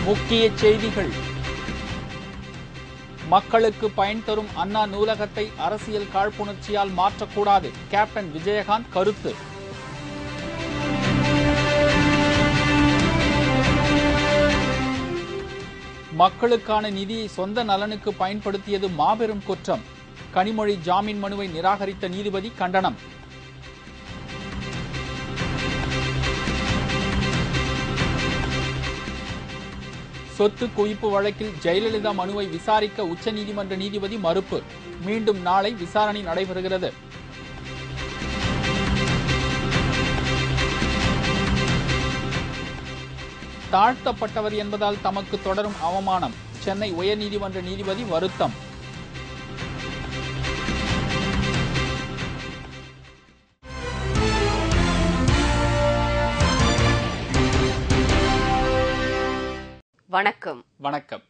முக்கிய செய்திகள் மக்களுக்கு பயன் தரும் அண்ணா நூலகத்தை அரசியல் காழ்ப்புணர்ச்சியால் மாற்றக்கூடாது கேப்டன் விஜயகாந்த் கருத்து மக்களுக்கான நிதியை சொந்த நலனுக்கு பயன்படுத்தியது மாபெரும் குற்றம் கனிமொழி ஜாமீன் மனுவை நிராகரித்த நீதிபதி கண்டனம் சொத்து குவிப்பு வழக்கில் ஜெயலலிதா மனுவை விசாரிக்க உச்சநீதிமன்ற நீதிபதி மறுப்பு மீண்டும் நாளை விசாரணை நடைபெறுகிறது தாழ்த்தப்பட்டவர் என்பதால் தமக்கு தொடரும் அவமானம் சென்னை உயர்நீதிமன்ற நீதிபதி வருத்தம் வணக்கம் வணக்கம்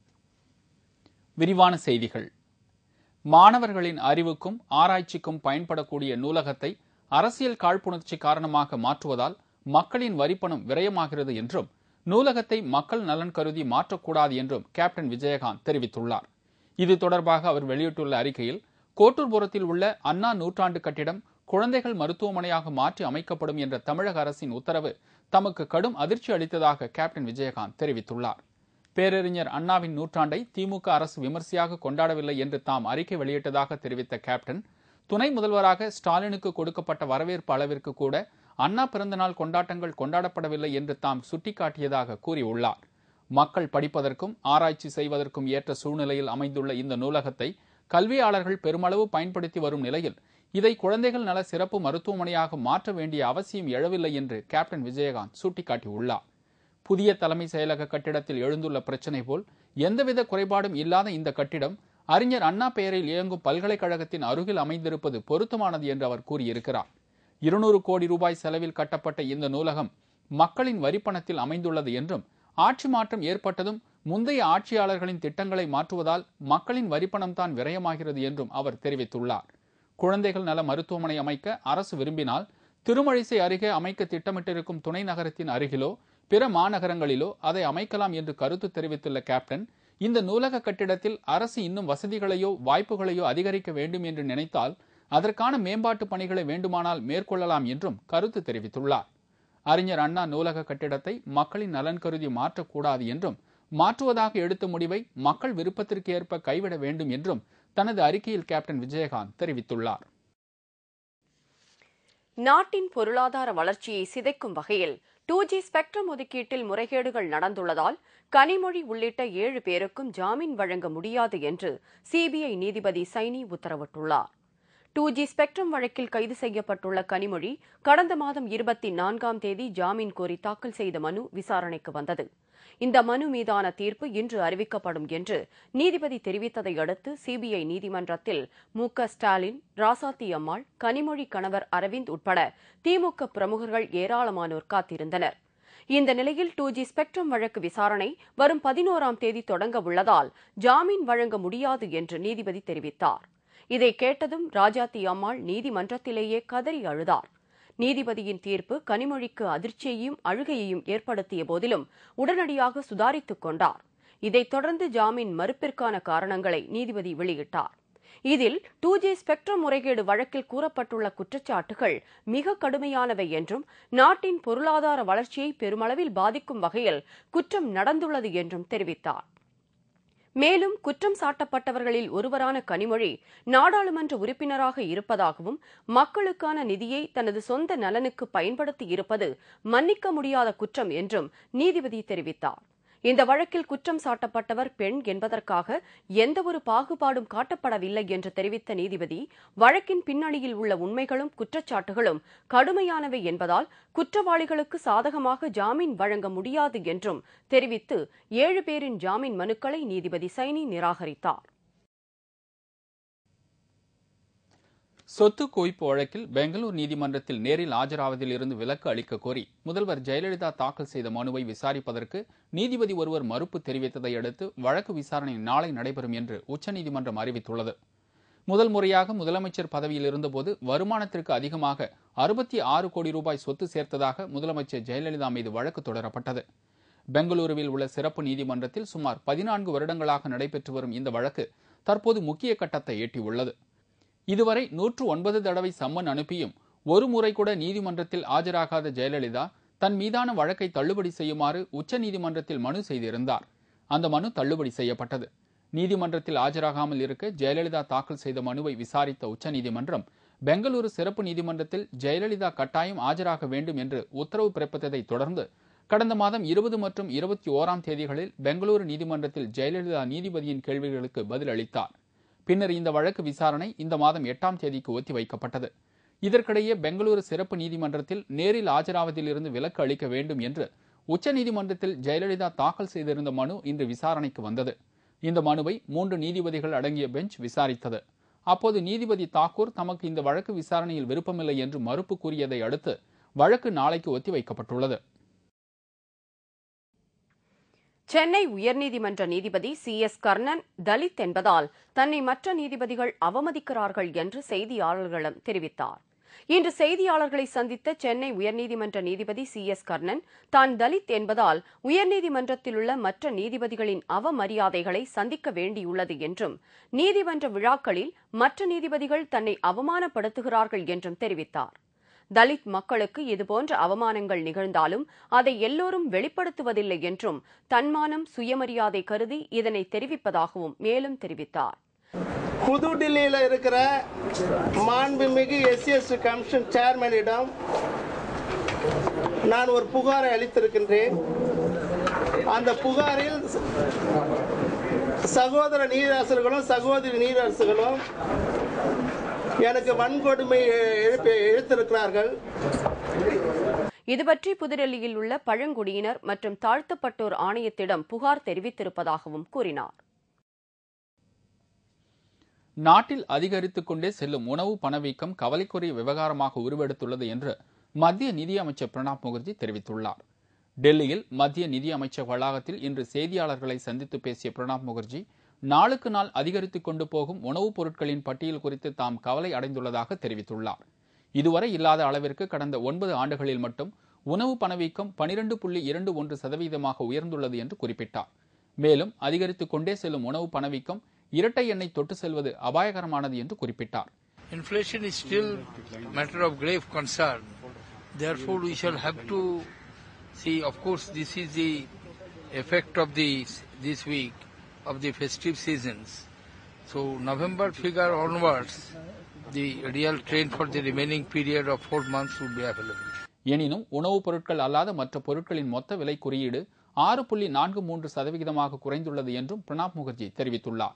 விரிவான செய்திகள் மாணவர்களின் அறிவுக்கும் ஆராய்ச்சிக்கும் பயன்படக்கூடிய நூலகத்தை அரசியல் காழ்ப்புணர்ச்சி காரணமாக மாற்றுவதால் மக்களின் வரிப்பணம் விரயமாகிறது என்றும் நூலகத்தை மக்கள் நலன் கருதி மாற்றக்கூடாது என்றும் கேப்டன் விஜயகாந்த் தெரிவித்துள்ளார் இது தொடர்பாக அவர் வெளியிட்டுள்ள அறிக்கையில் கோட்டூர்புரத்தில் உள்ள அண்ணா நூற்றாண்டு கட்டிடம் குழந்தைகள் மருத்துவமனையாக மாற்றி அமைக்கப்படும் என்ற தமிழக அரசின் உத்தரவு தமக்கு கடும் அதிர்ச்சி அளித்ததாக கேப்டன் விஜயகாந்த் தெரிவித்துள்ளார் பேரறிஞர் அண்ணாவின் நூற்றாண்டை திமுக அரசு விமர்சையாக கொண்டாடவில்லை என்று தாம் அறிக்கை வெளியிட்டதாக தெரிவித்த கேப்டன் துணை முதல்வராக ஸ்டாலினுக்கு கொடுக்கப்பட்ட வரவேற்பு அளவிற்கு கூட அண்ணா பிறந்தநாள் கொண்டாட்டங்கள் கொண்டாடப்படவில்லை என்று தாம் சுட்டிக்காட்டியதாக கூறியுள்ளார் மக்கள் படிப்பதற்கும் ஆராய்ச்சி செய்வதற்கும் ஏற்ற சூழ்நிலையில் அமைந்துள்ள இந்த நூலகத்தை கல்வியாளர்கள் பெருமளவு பயன்படுத்தி வரும் நிலையில் இதை குழந்தைகள் நல சிறப்பு மருத்துவமனையாக மாற்ற வேண்டிய அவசியம் எழவில்லை என்று கேப்டன் விஜயகாந்த் சுட்டிக்காட்டியுள்ளார் புதிய தலைமை செயலக கட்டிடத்தில் எழுந்துள்ள பிரச்சினை போல் எந்தவித குறைபாடும் இல்லாத இந்த கட்டிடம் அறிஞர் அண்ணா பெயரில் இயங்கும் பல்கலைக்கழகத்தின் அருகில் அமைந்திருப்பது பொருத்தமானது என்று அவர் கூறியிருக்கிறார் இருநூறு கோடி ரூபாய் செலவில் கட்டப்பட்ட இந்த நூலகம் மக்களின் வரிப்பணத்தில் அமைந்துள்ளது என்றும் ஆட்சி மாற்றம் ஏற்பட்டதும் முந்தைய ஆட்சியாளர்களின் திட்டங்களை மாற்றுவதால் மக்களின் வரிப்பணம் தான் விரயமாகிறது என்றும் அவர் தெரிவித்துள்ளார் குழந்தைகள் நல மருத்துவமனை அமைக்க அரசு விரும்பினால் திருமழிசை அருகே அமைக்க திட்டமிட்டிருக்கும் துணை நகரத்தின் அருகிலோ பிற மாநகரங்களிலோ அதை அமைக்கலாம் என்று கருத்து தெரிவித்துள்ள கேப்டன் இந்த நூலக கட்டிடத்தில் அரசு இன்னும் வசதிகளையோ வாய்ப்புகளையோ அதிகரிக்க வேண்டும் என்று நினைத்தால் அதற்கான மேம்பாட்டு பணிகளை வேண்டுமானால் மேற்கொள்ளலாம் என்றும் கருத்து தெரிவித்துள்ளார் அறிஞர் அண்ணா நூலக கட்டிடத்தை மக்களின் நலன் கருதி மாற்றக்கூடாது என்றும் மாற்றுவதாக எடுத்த முடிவை மக்கள் விருப்பத்திற்கு ஏற்ப கைவிட வேண்டும் என்றும் தனது அறிக்கையில் கேப்டன் விஜயகாந்த் தெரிவித்துள்ளார் நாட்டின் பொருளாதார வளர்ச்சியை சிதைக்கும் வகையில் டூ ஜி ஸ்பெக்ட்ரம் ஒதுக்கீட்டில் முறைகேடுகள் நடந்துள்ளதால் கனிமொழி உள்ளிட்ட ஏழு பேருக்கும் ஜாமீன் வழங்க முடியாது என்று சிபிஐ நீதிபதி சைனி உத்தரவிட்டுள்ளார் டூ ஜி ஸ்பெக்ட்ரம் வழக்கில் கைது செய்யப்பட்டுள்ள கனிமொழி கடந்த மாதம் இருபத்தி நான்காம் தேதி ஜாமீன் கோரி தாக்கல் செய்த மனு விசாரணைக்கு வந்தது இந்த மனு மீதான தீர்ப்பு இன்று அறிவிக்கப்படும் என்று நீதிபதி தெரிவித்ததை அடுத்து சிபிஐ நீதிமன்றத்தில் மு க ஸ்டாலின் ராசாத்தி அம்மாள் கனிமொழி கணவர் அரவிந்த் உட்பட திமுக பிரமுகர்கள் ஏராளமானோர் காத்திருந்தனர் இந்த நிலையில் டூ ஜி ஸ்பெக்ட்ரம் வழக்கு விசாரணை வரும் பதினோராம் தேதி தொடங்க உள்ளதால் ஜாமீன் வழங்க முடியாது என்று நீதிபதி தெரிவித்தார் இதை கேட்டதும் ராஜாத்தி அம்மாள் நீதிமன்றத்திலேயே கதறி அழுதார் நீதிபதியின் தீர்ப்பு கனிமொழிக்கு அதிர்ச்சியையும் அழுகையையும் ஏற்படுத்திய போதிலும் உடனடியாக சுதாரித்துக் கொண்டார் இதைத் தொடர்ந்து ஜாமீன் மறுப்பிற்கான காரணங்களை நீதிபதி வெளியிட்டார் இதில் டூ ஜி ஸ்பெக்ட்ரம் முறைகேடு வழக்கில் கூறப்பட்டுள்ள குற்றச்சாட்டுகள் மிக கடுமையானவை என்றும் நாட்டின் பொருளாதார வளர்ச்சியை பெருமளவில் பாதிக்கும் வகையில் குற்றம் நடந்துள்ளது என்றும் தெரிவித்தார் மேலும் குற்றம் சாட்டப்பட்டவர்களில் ஒருவரான கனிமொழி நாடாளுமன்ற உறுப்பினராக இருப்பதாகவும் மக்களுக்கான நிதியை தனது சொந்த நலனுக்கு பயன்படுத்தி இருப்பது மன்னிக்க முடியாத குற்றம் என்றும் நீதிபதி தெரிவித்தார் இந்த வழக்கில் குற்றம் சாட்டப்பட்டவர் பெண் என்பதற்காக எந்தவொரு பாகுபாடும் காட்டப்படவில்லை என்று தெரிவித்த நீதிபதி வழக்கின் பின்னணியில் உள்ள உண்மைகளும் குற்றச்சாட்டுகளும் கடுமையானவை என்பதால் குற்றவாளிகளுக்கு சாதகமாக ஜாமீன் வழங்க முடியாது என்றும் தெரிவித்து ஏழு பேரின் ஜாமீன் மனுக்களை நீதிபதி சைனி நிராகரித்தார் சொத்து குவிப்பு வழக்கில் பெங்களூர் நீதிமன்றத்தில் நேரில் ஆஜராவதில் இருந்து விலக்கு அளிக்க கோரி முதல்வர் ஜெயலலிதா தாக்கல் செய்த மனுவை விசாரிப்பதற்கு நீதிபதி ஒருவர் மறுப்பு தெரிவித்ததை அடுத்து வழக்கு விசாரணை நாளை நடைபெறும் என்று உச்சநீதிமன்றம் அறிவித்துள்ளது முதல் முறையாக முதலமைச்சர் பதவியில் இருந்தபோது வருமானத்திற்கு அதிகமாக அறுபத்தி ஆறு கோடி ரூபாய் சொத்து சேர்த்ததாக முதலமைச்சர் ஜெயலலிதா மீது வழக்கு தொடரப்பட்டது பெங்களூருவில் உள்ள சிறப்பு நீதிமன்றத்தில் சுமார் பதினான்கு வருடங்களாக நடைபெற்று வரும் இந்த வழக்கு தற்போது முக்கிய கட்டத்தை எட்டியுள்ளது இதுவரை நூற்று ஒன்பது தடவை சம்மன் அனுப்பியும் ஒரு முறை கூட நீதிமன்றத்தில் ஆஜராகாத ஜெயலலிதா தன் மீதான வழக்கை தள்ளுபடி செய்யுமாறு உச்சநீதிமன்றத்தில் மனு செய்திருந்தார் அந்த மனு தள்ளுபடி செய்யப்பட்டது நீதிமன்றத்தில் ஆஜராகாமல் இருக்க ஜெயலலிதா தாக்கல் செய்த மனுவை விசாரித்த உச்சநீதிமன்றம் பெங்களூரு சிறப்பு நீதிமன்றத்தில் ஜெயலலிதா கட்டாயம் ஆஜராக வேண்டும் என்று உத்தரவு பிறப்பித்ததை தொடர்ந்து கடந்த மாதம் இருபது மற்றும் இருபத்தி ஓராம் தேதிகளில் பெங்களூரு நீதிமன்றத்தில் ஜெயலலிதா நீதிபதியின் கேள்விகளுக்கு பதில் அளித்தார் பின்னர் இந்த வழக்கு விசாரணை இந்த மாதம் எட்டாம் தேதிக்கு ஒத்திவைக்கப்பட்டது இதற்கிடையே பெங்களூரு சிறப்பு நீதிமன்றத்தில் நேரில் ஆஜராவதிலிருந்து விலக்கு அளிக்க வேண்டும் என்று உச்சநீதிமன்றத்தில் ஜெயலலிதா தாக்கல் செய்திருந்த மனு இன்று விசாரணைக்கு வந்தது இந்த மனுவை மூன்று நீதிபதிகள் அடங்கிய பெஞ்ச் விசாரித்தது அப்போது நீதிபதி தாக்கூர் தமக்கு இந்த வழக்கு விசாரணையில் விருப்பமில்லை என்று மறுப்பு கூறியதை அடுத்து வழக்கு நாளைக்கு ஒத்திவைக்கப்பட்டுள்ளது சென்னை உயர்நீதிமன்ற நீதிபதி சி எஸ் கர்ணன் தலித் என்பதால் தன்னை மற்ற நீதிபதிகள் அவமதிக்கிறார்கள் என்று செய்தியாளர்களிடம் தெரிவித்தார் இன்று செய்தியாளர்களை சந்தித்த சென்னை உயர்நீதிமன்ற நீதிபதி சி எஸ் கர்ணன் தான் தலித் என்பதால் உயர்நீதிமன்றத்தில் உள்ள மற்ற நீதிபதிகளின் அவமரியாதைகளை சந்திக்க வேண்டியுள்ளது என்றும் நீதிமன்ற விழாக்களில் மற்ற நீதிபதிகள் தன்னை அவமானப்படுத்துகிறார்கள் என்றும் தெரிவித்தார் தலித் மக்களுக்கு இதுபோன்ற அவமானங்கள் நிகழ்ந்தாலும் அதை எல்லோரும் வெளிப்படுத்துவதில்லை என்றும் தன்மானம் சுயமரியாதை கருதி இதனை தெரிவிப்பதாகவும் மேலும் தெரிவித்தார் புதுடில்லியில் இருக்கிற மாண்புமிகு எஸ்சிஎஸ் கமிஷன் சேர்மனிடம் நான் ஒரு புகாரை அளித்திருக்கின்றேன் அந்த புகாரில் சகோதர நீரரசர்களும் சகோதரி நீரரசுகளும் எனக்கு வன்கொடுமை எழுப்பி எழுத்திருக்கிறார்கள் இதுபற்றி புதுடெல்லியில் உள்ள பழங்குடியினர் மற்றும் தாழ்த்தப்பட்டோர் ஆணையத்திடம் புகார் தெரிவித்திருப்பதாகவும் கூறினார் நாட்டில் அதிகரித்துக் கொண்டே செல்லும் உணவு பணவீக்கம் கவலைக்குரிய விவகாரமாக உருவெடுத்துள்ளது என்று மத்திய நிதியமைச்சர் பிரணாப் முகர்ஜி தெரிவித்துள்ளார் டெல்லியில் மத்திய நிதியமைச்சர் வளாகத்தில் இன்று செய்தியாளர்களை சந்தித்து பேசிய பிரணாப் முகர்ஜி நாளுக்கு நாள் அதிகரித்துக் கொண்டு போகும் உணவுப் பொருட்களின் பட்டியல் குறித்து தாம் கவலை அடைந்துள்ளதாக தெரிவித்துள்ளார் இதுவரை இல்லாத அளவிற்கு கடந்த ஒன்பது ஆண்டுகளில் மட்டும் உணவு பணவீக்கம் பனிரெண்டு புள்ளி இரண்டு ஒன்று சதவீதமாக உயர்ந்துள்ளது என்று குறிப்பிட்டார் மேலும் அதிகரித்துக் கொண்டே செல்லும் உணவு பணவீக்கம் இரட்டை எண்ணெய் தொட்டு செல்வது அபாயகரமானது என்று குறிப்பிட்டார் Inflation is still matter of grave concern. Therefore, we shall have to see. Of course, this is the effect of the this week of the festive seasons. So, November figure onwards, the real trend for the remaining period of four months will be available. எனினும் உணவுப் பொருட்கள் அல்லாத மற்ற பொருட்களின் மொத்த விலை குறியீடு ஆறு புள்ளி நான்கு மூன்று சதவிகிதமாக குறைந்துள்ளது என்றும் பிரணாப் முகர்ஜி தெரிவித்துள்ளார்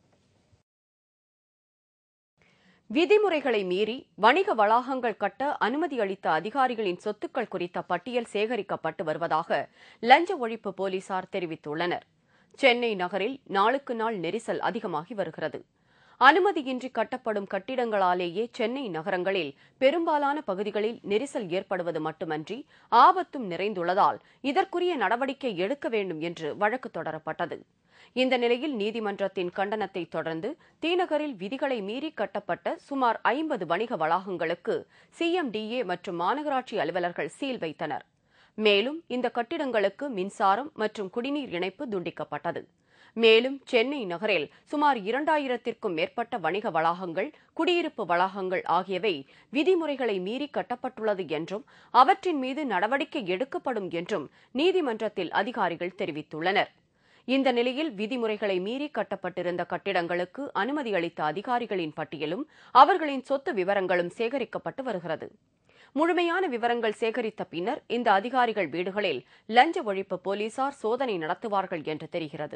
விதிமுறைகளை மீறி வணிக வளாகங்கள் கட்ட அனுமதி அளித்த அதிகாரிகளின் சொத்துக்கள் குறித்த பட்டியல் சேகரிக்கப்பட்டு வருவதாக லஞ்ச ஒழிப்பு போலீசார் தெரிவித்துள்ளனர் சென்னை நகரில் நாளுக்கு நாள் நெரிசல் அதிகமாகி வருகிறது அனுமதியின்றி கட்டப்படும் கட்டிடங்களாலேயே சென்னை நகரங்களில் பெரும்பாலான பகுதிகளில் நெரிசல் ஏற்படுவது மட்டுமன்றி ஆபத்தும் நிறைந்துள்ளதால் இதற்குரிய நடவடிக்கை எடுக்க வேண்டும் என்று வழக்கு தொடரப்பட்டது இந்த நிலையில் நீதிமன்றத்தின் கண்டனத்தை தொடர்ந்து தீநகரில் விதிகளை மீறி கட்டப்பட்ட சுமார் ஐம்பது வணிக வளாகங்களுக்கு சிஎம்டிஏ மற்றும் மாநகராட்சி அலுவலர்கள் சீல் வைத்தனர் மேலும் இந்த கட்டிடங்களுக்கு மின்சாரம் மற்றும் குடிநீர் இணைப்பு துண்டிக்கப்பட்டது மேலும் சென்னை நகரில் சுமார் இரண்டாயிரத்திற்கும் மேற்பட்ட வணிக வளாகங்கள் குடியிருப்பு வளாகங்கள் ஆகியவை விதிமுறைகளை மீறி கட்டப்பட்டுள்ளது என்றும் அவற்றின் மீது நடவடிக்கை எடுக்கப்படும் என்றும் நீதிமன்றத்தில் அதிகாரிகள் தெரிவித்துள்ளனர் இந்த நிலையில் விதிமுறைகளை மீறி கட்டப்பட்டிருந்த கட்டிடங்களுக்கு அனுமதி அளித்த அதிகாரிகளின் பட்டியலும் அவர்களின் சொத்து விவரங்களும் சேகரிக்கப்பட்டு வருகிறது முழுமையான விவரங்கள் சேகரித்த பின்னர் இந்த அதிகாரிகள் வீடுகளில் லஞ்ச ஒழிப்பு போலீசார் சோதனை நடத்துவார்கள் என்று தெரிகிறது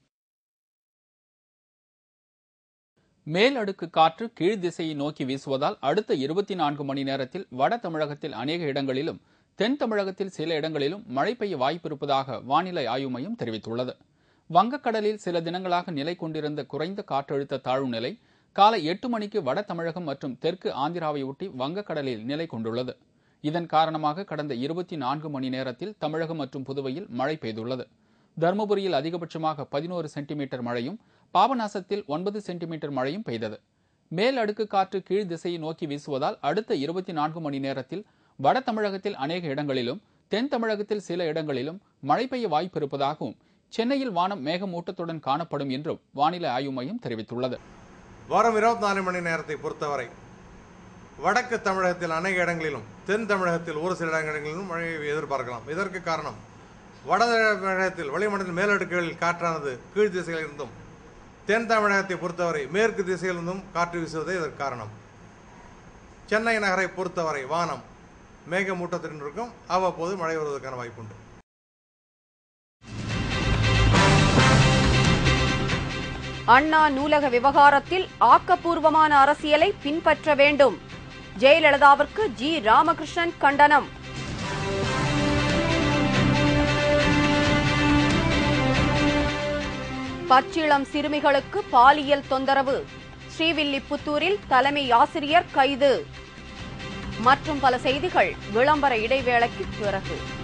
மேல் அடுக்கு காற்று கீழ் திசையை நோக்கி வீசுவதால் அடுத்த இருபத்தி நான்கு மணி நேரத்தில் வட தமிழகத்தில் அநேக இடங்களிலும் தென் தமிழகத்தில் சில இடங்களிலும் மழை பெய்ய வாய்ப்பிருப்பதாக வானிலை ஆய்வு மையம் தெரிவித்துள்ளது வங்கக்கடலில் சில தினங்களாக நிலை கொண்டிருந்த குறைந்த காற்றழுத்த தாழ்வு நிலை காலை எட்டு மணிக்கு வட தமிழகம் மற்றும் தெற்கு ஆந்திராவை ஒட்டி வங்கக்கடலில் நிலை கொண்டுள்ளது இதன் காரணமாக கடந்த இருபத்தி நான்கு மணி நேரத்தில் தமிழகம் மற்றும் புதுவையில் மழை பெய்துள்ளது தருமபுரியில் அதிகபட்சமாக பதினோரு சென்டிமீட்டர் மழையும் பாபநாசத்தில் ஒன்பது சென்டிமீட்டர் மழையும் பெய்தது மேல் அடுக்கு காற்று கீழ் திசையை நோக்கி வீசுவதால் அடுத்த இருபத்தி நான்கு மணி நேரத்தில் வட தமிழகத்தில் அநேக இடங்களிலும் தென் தமிழகத்தில் சில இடங்களிலும் மழை பெய்ய வாய்ப்பு இருப்பதாகவும் சென்னையில் வானம் மேகமூட்டத்துடன் காணப்படும் என்றும் வானிலை ஆய்வு மையம் தெரிவித்துள்ளது வரும் இருபத்தி நாலு மணி நேரத்தை பொறுத்தவரை வடக்கு தமிழகத்தில் அநேக இடங்களிலும் தென் தமிழகத்தில் ஒரு சில இடங்களிலும் மழையை எதிர்பார்க்கலாம் இதற்கு காரணம் வட தமிழகத்தில் வளிமண்டல மேலடுக்குகளில் காற்றானது கீழ் திசையில் இருந்தும் தென் தமிழகத்தை பொறுத்தவரை மேற்கு திசையிலிருந்தும் காற்று வீசுவதே இதற்கு காரணம் சென்னை நகரை பொறுத்தவரை வானம் மேகமூட்டத்துடன் இருக்கும் அவ்வப்போது மழை வருவதற்கான வாய்ப்புண்டு அண்ணா நூலக விவகாரத்தில் ஆக்கப்பூர்வமான அரசியலை பின்பற்ற வேண்டும் ஜெயலலிதாவிற்கு ஜி ராமகிருஷ்ணன் கண்டனம் பச்சிளம் சிறுமிகளுக்கு பாலியல் தொந்தரவு ஸ்ரீவில்லிபுத்தூரில் தலைமை ஆசிரியர் கைது மற்றும் பல செய்திகள் விளம்பர இடைவேளைக்கு பிறகு